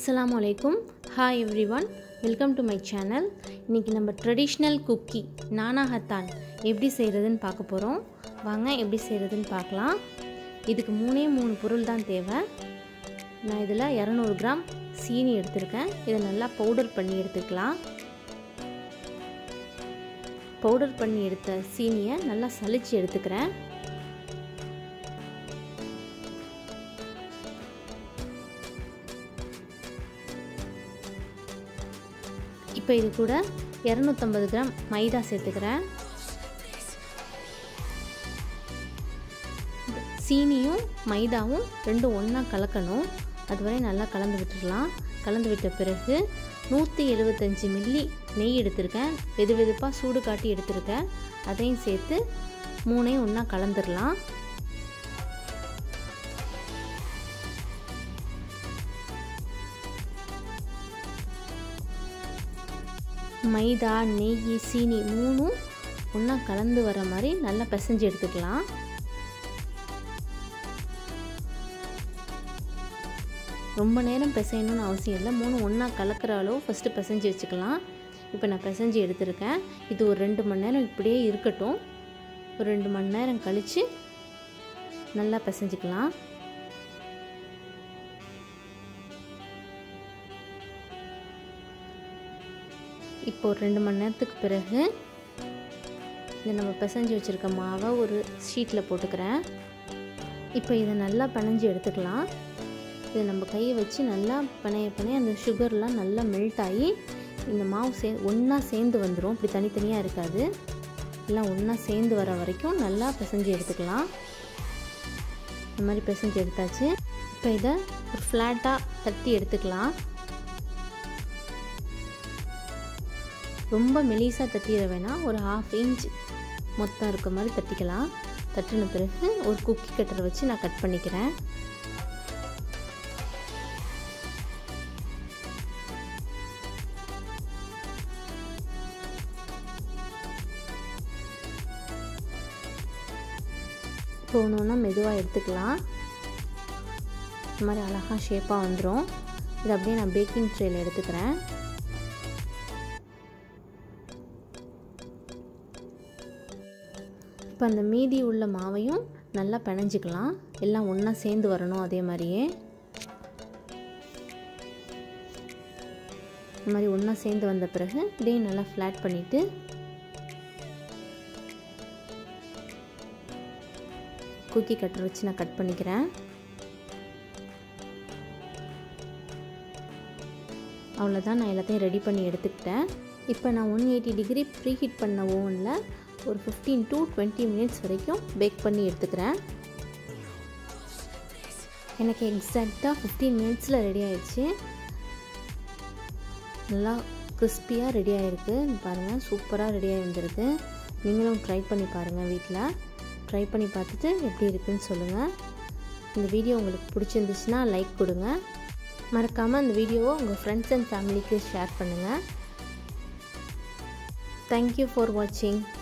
அஸ்ஸலாமு அலைக்கும் hi everyone welcome to my channel இன்றைக்கி நம்ம ட்ரெடிஷ்னல் குக்கி நானா ஹத்தான் எப்படி செய்கிறதுன்னு பார்க்க போகிறோம் வாங்க எப்படி செய்கிறதுன்னு பார்க்கலாம் இதுக்கு மூணே மூணு பொருள் தான் தேவை நான் இதில் இரநூறு கிராம் சீனி எடுத்திருக்கேன் இதை நல்லா பவுடர் பண்ணி எடுத்துக்கலாம் பவுடர் பண்ணி எடுத்த சீனியை நல்லா சலிச்சு எடுத்துக்கிறேன் இப்போ இது கூட இரநூத்தம்பது கிராம் மைதா சேர்த்துக்கிறேன் சீனியும் மைதாவும் ரெண்டும் ஒன்றா கலக்கணும் அதுவரை நல்லா கலந்து விட்டுடலாம் கலந்து விட்ட பிறகு நூற்றி எழுபத்தஞ்சி மில்லி நெய் எடுத்திருக்கேன் வெது வெதுப்பாக சூடு காட்டி எடுத்திருக்கேன் அதையும் சேர்த்து மூணையும் ஒன்றா கலந்துடலாம் மைதா நெய் சீனி மூணும் ஒன்றா கலந்து வர மாதிரி நல்லா பிசைஞ்சு எடுத்துக்கலாம் ரொம்ப நேரம் பிசையணும்னு அவசியம் இல்லை மூணு ஒன்றா கலக்கிற அளவு ஃபஸ்ட்டு பிசைஞ்சு வச்சுக்கலாம் இப்போ நான் பிசைஞ்சு எடுத்திருக்கேன் இது ஒரு ரெண்டு மணி நேரம் இப்படியே இருக்கட்டும் ஒரு ரெண்டு மணி நேரம் கழித்து நல்லா பிசைஞ்சிக்கலாம் இப்போ ஒரு ரெண்டு மணி நேரத்துக்கு பிறகு இதை நம்ம பிசைஞ்சு வச்சுருக்க மாவை ஒரு ஷீட்டில் போட்டுக்கிறேன் இப்போ இதை நல்லா பிணைஞ்சு எடுத்துக்கலாம் இதை நம்ம கையை வச்சு நல்லா பிணைய பிணைய அந்த சுகர்லாம் நல்லா மெல்ட் ஆகி இந்த மாவு சே ஒன்றா சேர்ந்து வந்துடும் இப்படி தனித்தனியாக இருக்காது எல்லாம் ஒன்றா சேர்ந்து வர வரைக்கும் நல்லா பிசைஞ்சு எடுத்துக்கலாம் இந்த மாதிரி பிசைஞ்சு எடுத்தாச்சு இப்போ இதை ஒரு ஃப்ளாட்டாக தட்டி எடுத்துக்கலாம் ரொம்ப மெலிசாக தட்டிட வேணாம் ஒரு ஹாஃப் இன்ச் மொத்தம் இருக்க மாதிரி தட்டிக்கலாம் தட்டின பிறகு ஒரு குக்கி கட்டரை வச்சு நான் கட் பண்ணிக்கிறேன் இப்போ ஒன்று ஒன்றா மெதுவாக எடுத்துக்கலாம் இந்த மாதிரி அழகாக ஷேப்பாக வந்துடும் இதை அப்படியே நான் பேக்கிங் ட்ரேயில் எடுத்துக்கிறேன் இப்போ அந்த மீதி உள்ள மாவையும் நல்லா பிணைஞ்சிக்கலாம் எல்லாம் ஒன்றா சேர்ந்து வரணும் அதே மாதிரியே இந்த மாதிரி ஒன்றா சேர்ந்து வந்த பிறகு இதையும் நல்லா ஃப்ளாட் பண்ணிவிட்டு குக்கி கட்டர் வச்சு நான் கட் பண்ணிக்கிறேன் அவ்வளோதான் நான் எல்லாத்தையும் ரெடி பண்ணி எடுத்துக்கிட்டேன் இப்போ நான் one eighty degree preheat பண்ண ஓவனில் ஒரு ஃபிஃப்டீன் டு டுவெண்ட்டி மினிட்ஸ் வரைக்கும் பேக் பண்ணி எடுத்துக்கிறேன் எனக்கு எக்ஸாக்டாக ஃபிஃப்டீன் மினிட்ஸில் ரெடி ஆயிடுச்சு நல்லா கிறிஸ்பியாக ரெடி ஆகிருக்கு பாருங்கள் சூப்பராக ரெடி ஆகி வந்திருக்கு நீங்களும் ட்ரை பண்ணி பாருங்கள் வீட்டில் ட்ரை பண்ணி பார்த்துட்டு எப்படி இருக்குன்னு சொல்லுங்கள் இந்த வீடியோ உங்களுக்கு பிடிச்சிருந்துச்சுன்னா லைக் கொடுங்க மறக்காமல் அந்த வீடியோவை உங்கள் ஃப்ரெண்ட்ஸ் அண்ட் ஃபேமிலிக்கு ஷேர் பண்ணுங்கள் தேங்க்யூ ஃபார் வாட்சிங்